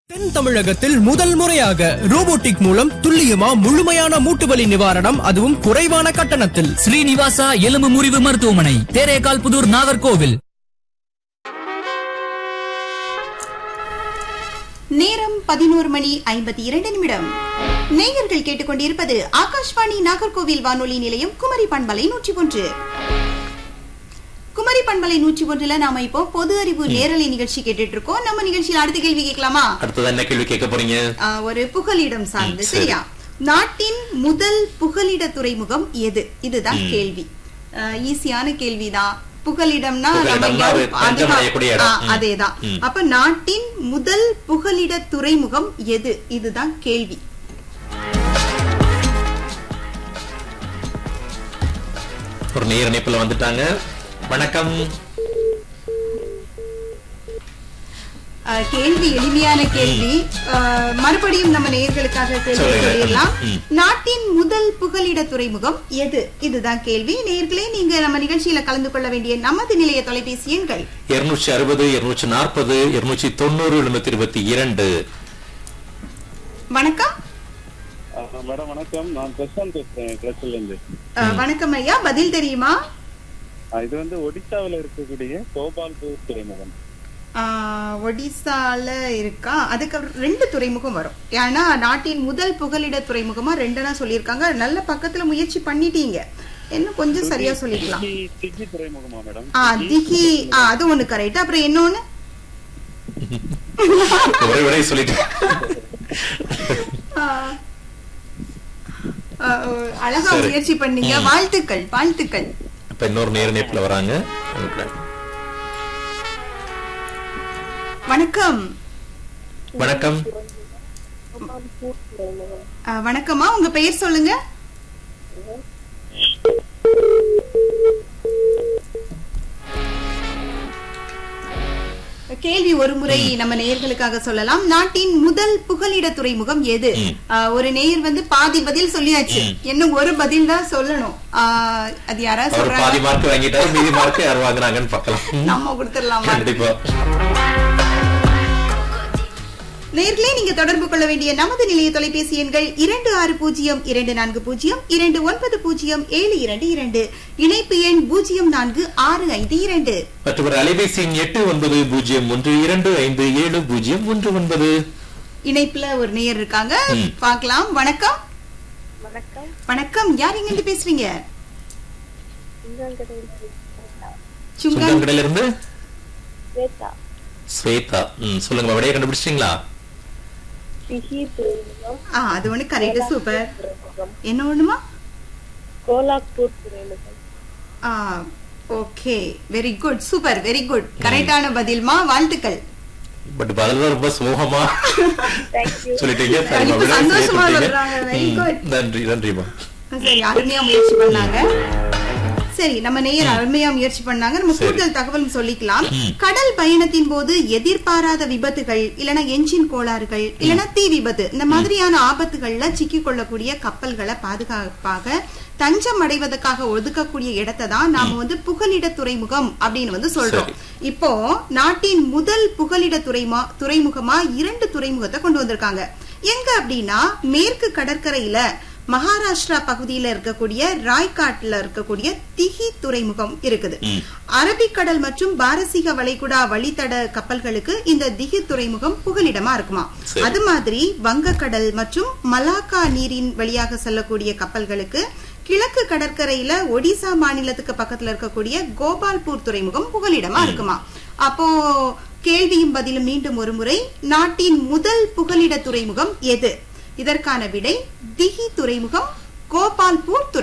தென் தமிழகத்தில் முதல் முறையாக ரோபோட்டிக் மூலம் துல்லியமா முழுமையான மூட்டுவலி நிவாரணம் அதுவும் குறைவான கட்டணத்தில் ஸ்ரீனிவாசா எலும்பு முறிவு மருத்துவமனை தேரேகால் புதூர் நாகர்கோவில் நேரம் பதினோரு மணி ஐம்பத்தி இரண்டு நிமிடம் நேயர்கள் கேட்டுக்கொண்டிருப்பது ஆகாஷ்வாணி நாகர்கோவில் வானொலி நிலையம் குமரி பண்பலை நூற்றி ஒன்று குமரி பண்பலை நூற்றி ஒன்றுல நாம இப்போ பொது அறிவு நேரலை நிகழ்ச்சி கேட்டுட்டு இருக்கோம் நம்ம நிகழ்ச்சியில் அடுத்த கேள்வி கேட்கலாமா அடுத்தது என்ன கேள்வி கேட்க போறீங்க ஆ, ஒரு புகலிடம் சார்ந்து ம், சரி. சரியா நாட்டின் முதல் புகலிட துறைமுகம் எது இதுதான் கேள்வி ஈஸியான கேள்விதான் புகலிடம்னா நம்ம புகலிடம்னா எங்கேயாவது அது தஞ்சம் அதிகா- அடையக்கூடிய இடம். ஆ, ம். அதேதான் ம். அப்ப நாட்டின் முதல் புகலிட துறைமுகம் எது இதுதான் கேள்வி ஒரு நேர் இணைப்புல வந்துட்டாங்க வணக்கம் ஆ, கேள்வி எளிமையான கேள்வி ஆ, மறுபடியும் நம்ம நேயர்களுக்காக கேள்வி சொல்லுங்க. சொல்லிடலாம் ம். நாட்டின் முதல் புகலிட துறைமுகம் எது இதுதான் கேள்வி நேயர்களே நீங்க நம்ம நிகழ்ச்சியில கலந்து கொள்ள வேண்டிய நமது நிலைய தொலைபேசி எண்கள் இருநூற்றி அறுபது இருநூற்றி நாற்பது இருநூற்றி தொண்ணூறு எழுநூத்தி இருபத்தி இரண்டு வணக்கம் ஆ, மேடம் வணக்கம் நான் பிரசாந்த் பேசுறேன் கிளச்சில இருந்து ஆ, வணக்கம் ஐயா பதில் தெரியுமா ஆ, இது வந்து ஒடிசாவில் இருக்கக்கூடிய கோபால்பூர் துறைமுகம் ஆ, ஒடிசால இருக்கா அதுக்கு ரெண்டு துறைமுகம் வரும் ஏன்னா நாட்டின் முதல் புகலிட துறைமுகமா ரெண்டுனா சொல்லியிருக்காங்க நல்ல பக்கத்துல முயற்சி பண்ணிட்டீங்க இன்னும் கொஞ்சம் சரியா சொல்லிக்கலாம் திகி- திகி துறைமுகமா மேடம் ஆ திகி ஆ, அது ஒண்ணு கரெக்ட் அப்புறம் இன்னொன்னு ஒரே விடை சொல்லிட்டு ஆ, ஆ, அழகா சரி. முயற்சி பண்ணீங்க வாழ்த்துக்கள் வாழ்த்துக்கள் இப்ப இன்னொரு நேர் இணைப்புல வராங்க வணக்கம் வணக்கம் ஆ, வணக்கம்மா உங்க பெயர் சொல்லுங்க கேள்வி ஒரு முறை நம்ம நேயர்களுக்காக சொல்லலாம் நாட்டின் முதல் புகலிட துறைமுகம் எது ம். ஆ, ஒரு நேயர் வந்து பாதி பதில் சொல்லியாச்சு இன்னும் ஒரு பதில் தான் சொல்லணும் ஆ, அது யாராவது அவர் சொல்றாங்க பாதி மார்க் வாங்கிட்டாரு மீதி மார்க் யார் வாங்குறாங்கன்னு பார்க்கலாம் நம்ம கொடுத்துடலாமா கண்டிப்பா நேர்களே நீங்க தொடர்பு கொள்ள வேண்டிய நமது நிலைய தொலைபேசி எண்கள் இரண்டு ஆறு பூஜ்ஜியம் இரண்டு நான்கு பூஜ்ஜியம் இரண்டு ஒன்பது பூஜ்ஜியம் ஏழு இரண்டு இரண்டு இணைப்பு எண் பூஜ்ஜியம் நான்கு ஆறு ஐந்து இரண்டு மற்றும் ஒரு அலைபேசி எண் எட்டு ஒன்பது பூஜ்ஜியம் ஒன்று இரண்டு ஐந்து ஏழு பூஜ்ஜியம் ஒன்று ஒன்பது இணைப்புல ஒரு நேயர் இருக்காங்க ம். பார்க்கலாம் வணக்கம் வணக்கம் வணக்கம் யார் இங்க இருந்து பேசுறீங்க சிங்கங்கடையில் சுங்கன் சுங்கங்கடையில இருந்து ஸ்வேதா ஸ்வேதா ம், சொல்லுங்க விடையை கண்டுபிடிச்சிட்டீங்களா திகி துறைமுகம் ஆ அது ஒண்ணு கரெக்ட் சூப்பர் துறைமுகம் என்ன ஒண்ணுமா கோலாப்பூர் துறைமுகம் ஆ okay very good super very good கரெக்டான பதில்மா வாழ்த்துக்கள் பட் பதில் தான் ரொம்ப சோகமா தேங்க்யூ சொல்லிட்டீங்க இப்ப சரிம்மா, விடை சந்தோஷமா சரியா சொல்றாங்க. Very சொல்லிட்டீங்க. good. ம், நன்றி நன்றிமா சரி அருமையா முயற்சி பண்ணாங்க சரி நம்ம நேயர் அருமையா முயற்சி பண்ணாங்க நம்ம சரி. கூடுதல் தகவல் சொல்லிக்கலாம் ம். கடல் பயணத்தின் போது எதிர்பாராத விபத்துகள் இல்லனா என்ஜின் கோளாறுகள் இல்லனா தீ விபத்து இந்த மாதிரியான ஆபத்துகள்ல சிக்கிக் கொள்ளக்கூடிய கப்பல்களை பாதுகாப்பாக தஞ்சம் அடைவதற்காக ஒதுக்கக்கூடிய இடத்தை தான் நாம வந்து புகலிட துறைமுகம் அப்படின்னு வந்து சொல்றோம் சரி. இப்போ நாட்டின் முதல் புகலிட துறைமா துறைமுகமா இரண்டு துறைமுகத்தை கொண்டு வந்திருக்காங்க எங்க அப்படின்னா மேற்கு கடற்கரையில மகாராஷ்டிரா பகுதியில இருக்கக்கூடிய ராய்காட்ல இருக்கக்கூடிய திகி துறைமுகம் இருக்குது ம். அரபிக்கடல் மற்றும் பாரசீக வளைகுடா வழித்தட கப்பல்களுக்கு இந்த திகி துறைமுகம் புகலிடமா இருக்குமா சரி. அது மாதிரி வங்கக்கடல் மற்றும் மலாக்கா நீரின் வழியாக செல்லக்கூடிய கப்பல்களுக்கு கிழக்கு கடற்கரையில ஒடிசா மாநிலத்துக்கு பக்கத்துல இருக்கக்கூடிய கோபால்பூர் துறைமுகம் புகலிடமா இருக்குமா அப்போ கேள்வியும் பதிலும் மீண்டும் ஒரு முறை நாட்டின் முதல் புகலிட துறைமுகம் எது இதற்கான விடை திகி துறைமுகம் கோபால்பூர் துறை